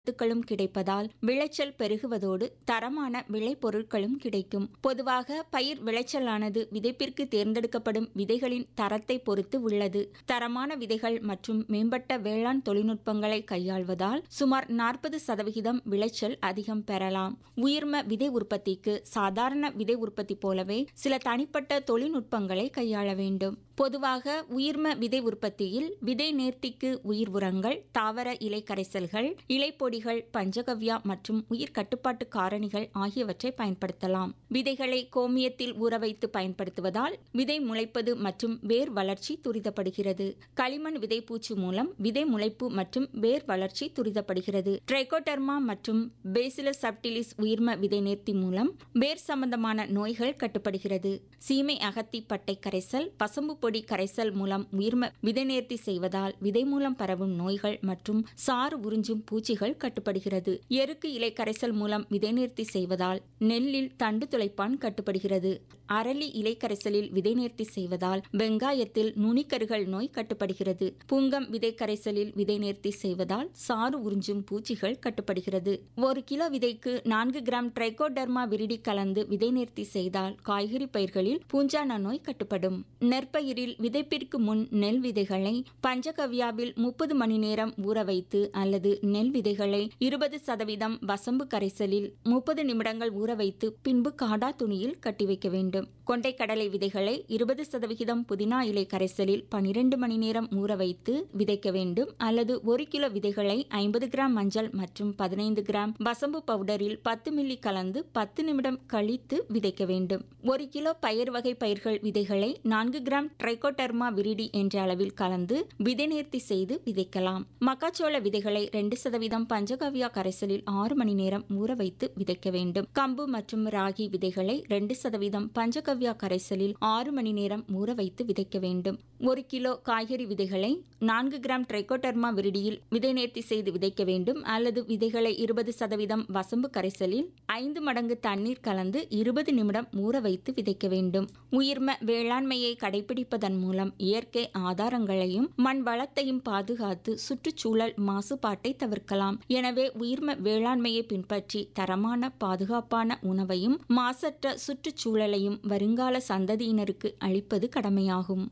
சத்துக்களும் கிடைப்பதால் விளைச்சல் பெருகுவதோடு தரமான விளைபொருட்களும் கிடைக்கும் பொதுவாக பயிர் விளைச்சலானது விதைப்பிற்கு தேர்ந்தெடுக்கப்படும் விதைகளின் தரத்தை பொறுத்து உள்ளது தரமான விதைகள் மற்றும் மேம்பட்ட வேளாண் தொழில்நுட்பங்களை கையாள்வதால் சுமார் நாற்பது சதவிகிதம் விளைச்சல் அதிகம் பெறலாம் உயிர்ம விதை உற்பத்திக்கு சாதாரண விதை உற்பத்தி போலவே சில தனிப்பட்ட தொழில்நுட்பங்களை கையாள வேண்டும் பொதுவாக உயிர்ம விதை உற்பத்தியில் விதை நேர்த்திக்கு உயிர் உரங்கள் தாவர இலை கரைசல்கள் இலைப்பொடிகள் பஞ்சகவ்யா மற்றும் உயிர் கட்டுப்பாட்டு காரணிகள் ஆகியவற்றை பயன்படுத்தலாம் விதைகளை கோமியத்தில் ஊற வைத்து பயன்படுத்துவதால் விதை முளைப்பது மற்றும் வேர் வளர்ச்சி துரிதப்படுகிறது களிமண் விதைப்பூச்சி மூலம் விதை முளைப்பு மற்றும் வேர் வளர்ச்சி துரிதப்படுகிறது ட்ரைகோடர்மா மற்றும் பேசிலஸ் சப்டிலிஸ் உயிர்ம விதை நேர்த்தி மூலம் வேர் சம்பந்தமான நோய்கள் கட்டுப்படுகிறது சீமை அகத்தி பட்டை கரைசல் பசம்பு பொடி கரைசல் மூலம் உயிர்ம விதை நேர்த்தி செய்வதால் விதை மூலம் பரவும் நோய்கள் மற்றும் சாறு உறிஞ்சும் பூச்சிகள் கட்டுப்படுகிறது எருக்கு இலை கரைசல் மூலம் விதை நேர்த்தி செய்வதால் நெல்லில் தண்டு துளைப்பான் கட்டுப்படுகிறது அரளி இலை கரைசலில் விதை நேர்த்தி செய்வதால் வெங்காயத்தில் நுனிக்கருகள் நோய் கட்டுப்படுகிறது புங்கம் விதை கரைசலில் விதை நேர்த்தி செய்வதால் சாறு உறிஞ்சும் பூச்சிகள் கட்டுப்படுகிறது ஒரு கிலோ விதைக்கு நான்கு கிராம் ட்ரைகோடர்மா விரிடி கலந்து விதை நேர்த்தி செய்தால் காய்கறி பயிர்களில் பூஞ்சான நோய் கட்டுப்படும் நெற்பயிரில் விதைப்பிற்கு முன் நெல் விதைகளை பஞ்சகவ்யாவில் முப்பது மணி நேரம் ஊற வைத்து அல்லது நெல் விதைகளை இருபது சதவீதம் வசம்பு கரைசலில் முப்பது நிமிடங்கள் ஊற வைத்து பின்பு காடா துணியில் கட்டி வைக்க வேண்டும் கொண்டை கடலை விதைகளை இருபது சதவிகிதம் புதினா இலை கரைசலில் பனிரெண்டு மணி நேரம் ஊற வைத்து விதைக்க வேண்டும் அல்லது ஒரு கிலோ விதைகளை ஐம்பது கிராம் மஞ்சள் மற்றும் பதினைந்து கிராம் வசம்பு பவுடரில் பத்து மில்லி கலந்து பத்து நிமிடம் கழித்து விதைக்க வேண்டும் ஒரு கிலோ பயிர் வகை பயிர்கள் விதைகளை நான்கு கிராம் ட்ரைகோடர்மா விரிடி என்ற அளவில் கலந்து விதை நேர்த்தி செய்து விதைக்கலாம் மக்காச்சோள விதைகளை ரெண்டு சதவீதம் பஞ்சகவ்யா கரைசலில் ஆறு மணி நேரம் ஊற வைத்து விதைக்க வேண்டும் கம்பு மற்றும் ராகி விதைகளை ரெண்டு சதவீதம் பஞ்சகவ்யா கரைசலில் ஆறு மணி நேரம் ஊற வைத்து விதைக்க வேண்டும் ஒரு கிலோ காய்கறி விதைகளை நான்கு கிராம் ட்ரைகோடர்மா விரிடியில் விதை நேர்த்தி செய்து விதைக்க வேண்டும் அல்லது விதைகளை இருபது சதவீதம் வசம்பு கரைசலில் ஐந்து மடங்கு தண்ணீர் கலந்து இருபது நிமிடம் ஊற வைத்து விதைக்க வேண்டும் உயிர்ம வேளாண்மையை கடைபிடிப்பதன் மூலம் இயற்கை ஆதாரங்களையும் மண் வளத்தையும் பாதுகாத்து சுற்றுச்சூழல் மாசுபாட்டை தவிர்க்கலாம் எனவே உயிர்ம வேளாண்மையை பின்பற்றி தரமான பாதுகாப்பான உணவையும் மாசற்ற சுற்றுச்சூழலையும் வருங்கால சந்ததியினருக்கு அளிப்பது கடமையாகும்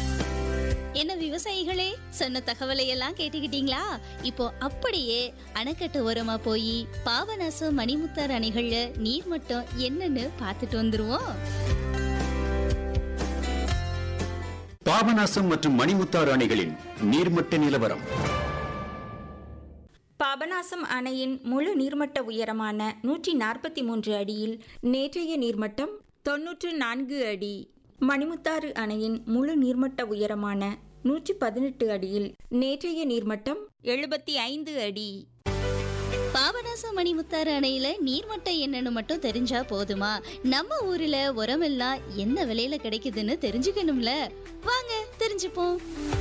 என்ன விவசாயிகளே சொன்ன தகவலை எல்லாம் கேட்டுக்கிட்டீங்களா இப்போ அப்படியே அணைக்கட்டு ஓரமா போய் பாபநாசம் மணிமுத்தார் அணைகள்ல நீர் மட்டம் என்னன்னு பார்த்துட்டு வந்துருவோம் பாபநாசம் மற்றும் மணிமுத்தாறு அணைகளின் நீர்மட்ட நிலவரம் பாபநாசம் அணையின் முழு நீர்மட்ட உயரமான நூற்றி நாற்பத்தி மூன்று அடியில் நேற்றைய நீர்மட்டம் தொன்னூற்று நான்கு அடி மணிமுத்தாறு அணையின் முழு நீர்மட்ட உயரமான நூற்றி பதினெட்டு அடியில் நேற்றைய நீர்மட்டம் எழுபத்தி ஐந்து அடி பாபநாசம் மணிமுத்தாறு அணையில நீர்மட்டம் என்னன்னு மட்டும் தெரிஞ்சா போதுமா நம்ம ஊர்ல உரமெல்லாம் என்ன விலையில கிடைக்குதுன்னு தெரிஞ்சுக்கணும்ல வாங்க தெரிஞ்சுப்போம்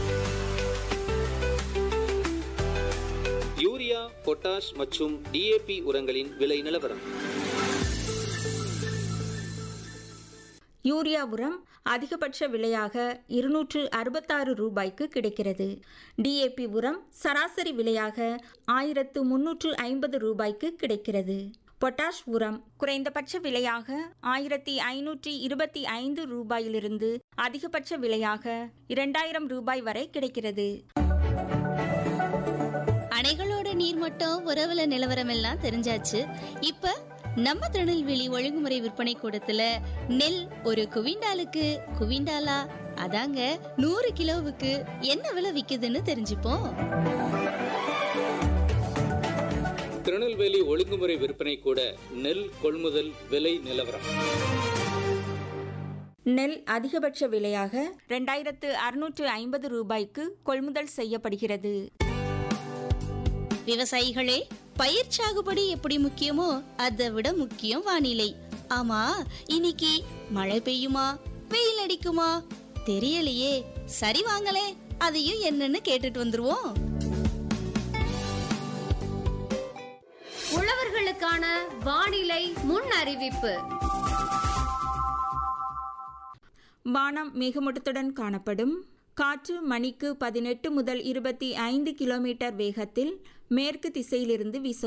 யூரியா பொட்டாஷ் மற்றும் டிஏபி உரங்களின் விலை நிலவரம் யூரியா உரம் அதிகபட்ச விலையாக இருநூற்று அறுபத்தாறு ரூபாய்க்கு கிடைக்கிறது டிஏபி உரம் சராசரி விலையாக ஆயிரத்து முன்னூற்று ஐம்பது ரூபாய்க்கு கிடைக்கிறது பொட்டாஷ் உரம் குறைந்தபட்ச விலையாக ஆயிரத்தி ஐநூற்றி இருபத்தி ஐந்து ரூபாயிலிருந்து அதிகபட்ச விலையாக இரண்டாயிரம் ரூபாய் வரை கிடைக்கிறது அணைகளோட நீர்மட்டம் உறவுல நிலவரம் எல்லாம் தெரிஞ்சாச்சு இப்ப நம்ம திருநெல்வேலி ஒழுங்குமுறை விற்பனை கூடத்துல நெல் ஒரு குவிண்டாலுக்கு குவிண்டாலா அதாங்க நூறு கிலோவுக்கு என்ன விலை விக்குதுன்னு தெரிஞ்சுப்போம் திருநெல்வேலி ஒழுங்குமுறை விற்பனை கூட நெல் கொள்முதல் விலை நிலவரம் நெல் அதிகபட்ச விலையாக ரெண்டாயிரத்து அறுநூற்று ஐம்பது ரூபாய்க்கு கொள்முதல் செய்யப்படுகிறது விவசாயிகளே பயிர் சாகுபடி எப்படி முக்கியமோ அதை விட முக்கியம் வானிலை ஆமா இன்னைக்கு மழை பெய்யுமா வெயில் அடிக்குமா தெரியலையே சரி வாங்களே அதையும் என்னன்னு கேட்டுட்டு வந்துருவோம் உழவர்களுக்கான வானிலை முன் அறிவிப்பு வானம் மேகமூட்டத்துடன் காணப்படும் காற்று மணிக்கு பதினெட்டு முதல் இருபத்தி ஐந்து கிலோமீட்டர் வேகத்தில் மேற்கு திசையிலிருந்து வீச